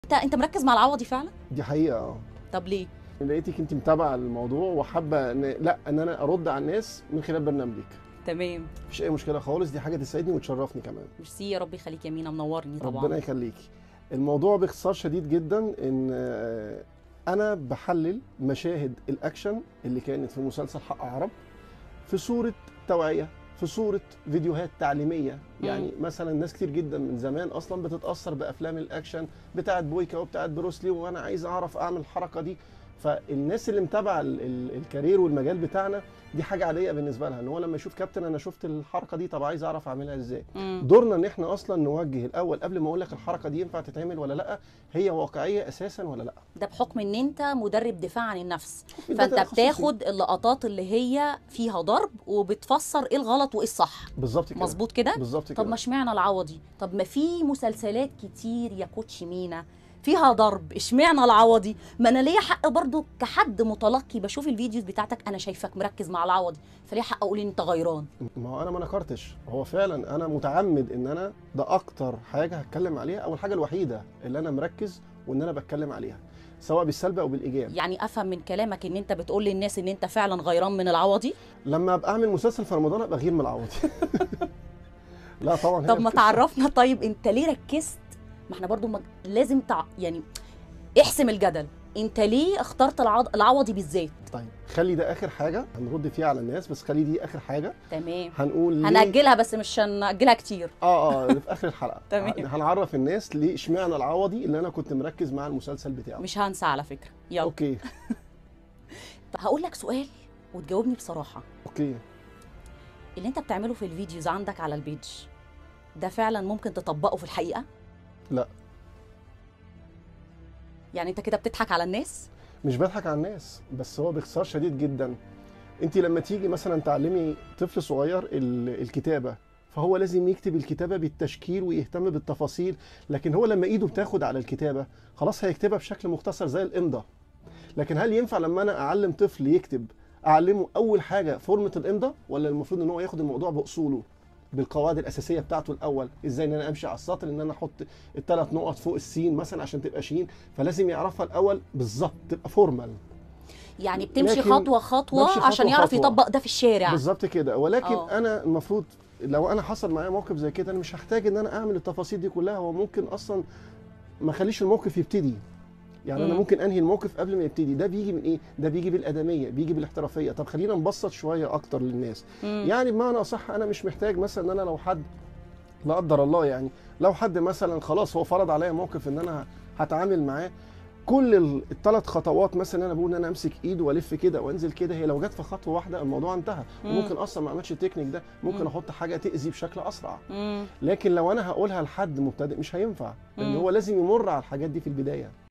انت انت مركز مع العوضي فعلا دي حقيقه اه طب ليه لقيتك انت متابعه الموضوع وحابه ان لا ان انا ارد على الناس من خلال برنامجك تمام مفيش اي مشكله خالص دي حاجه تسعدني وتشرفني كمان ميرسي يا رب يخليك يا مينا منورني طبعا ربنا يخليكي الموضوع باختصار شديد جدا ان آه، انا بحلل مشاهد الاكشن اللي كانت في مسلسل حق عرب في صوره توعيه في صوره فيديوهات تعليميه يعني مثلا ناس كتير جدا من زمان اصلا بتتاثر بافلام الاكشن بتاعت بويكا وبتاعت بروسلي وانا عايز اعرف اعمل الحركه دي فالناس اللي متابعه ال- ال- الكارير والمجال بتاعنا دي حاجه عاديه بالنسبه لها ان هو لما يشوف كابتن انا شفت الحركه دي طب عايز اعرف اعملها ازاي مم. دورنا ان احنا اصلا نوجه الاول قبل ما اقول لك الحركه دي ينفع تتعمل ولا لا هي واقعيه اساسا ولا لا ده بحكم ان انت مدرب دفاع عن النفس ده فانت تخصصي. بتاخد اللقطات اللي هي فيها ضرب وبتفسر ايه الغلط وايه الصح بالظبط كده مظبوط كده بالظبط كده طب ما اشمعنى العوضي طب ما في مسلسلات كتير يا كوتش مينا فيها ضرب اشمعنى العوضي ما انا ليا حق برضو كحد متلقي بشوف الفيديوز بتاعتك انا شايفك مركز مع العوضي فليه حق اقول ان انت غيران ما هو انا ما نكرتش هو فعلا انا متعمد ان انا ده اكتر حاجه هتكلم عليها او الحاجه الوحيده اللي انا مركز وان انا بتكلم عليها سواء بالسلب او بالايجاب يعني افهم من كلامك ان انت بتقول للناس ان انت فعلا غيران من العوضي لما ابقى اعمل مسلسل في رمضان ابقى غير من العوضي لا طبعا هي طب ما القصة- تعرفنا طيب انت ليه ركزت ما احنا برضو مج... لازم تع... يعني احسم الجدل انت ليه اخترت العض... العوضي بالذات طيب خلي ده اخر حاجه هنرد فيها على الناس بس خلي دي اخر حاجه تمام هنقول ليه- هنأجلها بس مش هنأجلها كتير اه اه اللي في اخر الحلقه تمام. هنعرف الناس ليه اشمعنى العوضي اللي انا كنت مركز مع المسلسل بتاعه مش هنسى على فكره يلا اوكي هقول لك سؤال وتجاوبني بصراحه اوكي اللي انت بتعمله في الفيديوز عندك على البيج ده فعلا ممكن تطبقه في الحقيقه لا يعني انت كده بتضحك على الناس مش بضحك على الناس بس هو باختصار شديد جدا انت لما تيجي مثلا تعلمي طفل صغير ال- الكتابه فهو لازم يكتب الكتابه بالتشكيل ويهتم بالتفاصيل لكن هو لما ايده بتاخد على الكتابه خلاص هيكتبها بشكل مختصر زي الامضه لكن هل ينفع لما انا اعلم طفل يكتب اعلمه اول حاجه فورمه الامضه ولا المفروض ان هو ياخد الموضوع باصوله بالقواعد الاساسيه بتاعته الاول ازاي ان انا امشي على السطر ان انا احط الثلاث نقط فوق السين مثلا عشان تبقى شين فلازم يعرفها الاول بالظبط تبقى فورمال يعني بتمشي لكن خطوه خطوه بمشي خطوة عشان يعرف خطوة. يطبق ده في الشارع بالظبط كده ولكن آه. انا المفروض لو انا حصل معايا موقف زي كده انا مش هحتاج ان انا اعمل التفاصيل دي كلها هو ممكن اصلا ما اخليش الموقف يبتدي يعني انا مم. ممكن انهي الموقف قبل ما يبتدي ده بيجي من ايه ده بيجي بالادميه بيجي بالاحترافيه طب خلينا نبسط شويه اكتر للناس مم. يعني بمعنى اصح انا مش محتاج مثلا ان انا لو حد لا قدر الله يعني لو حد مثلا خلاص هو فرض عليا موقف ان انا هتعامل معاه كل الثلاث خطوات مثلا انا بقول ان انا امسك ايده والف كده وانزل كده هي لو جت في خطوه واحده الموضوع انتهى مم. وممكن اصلا ما اعملش التكنيك ده ممكن مم. احط حاجه تاذي بشكل اسرع مم. لكن لو انا هقولها لحد مبتدئ مش هينفع لان مم. هو لازم يمر على الحاجات دي في البدايه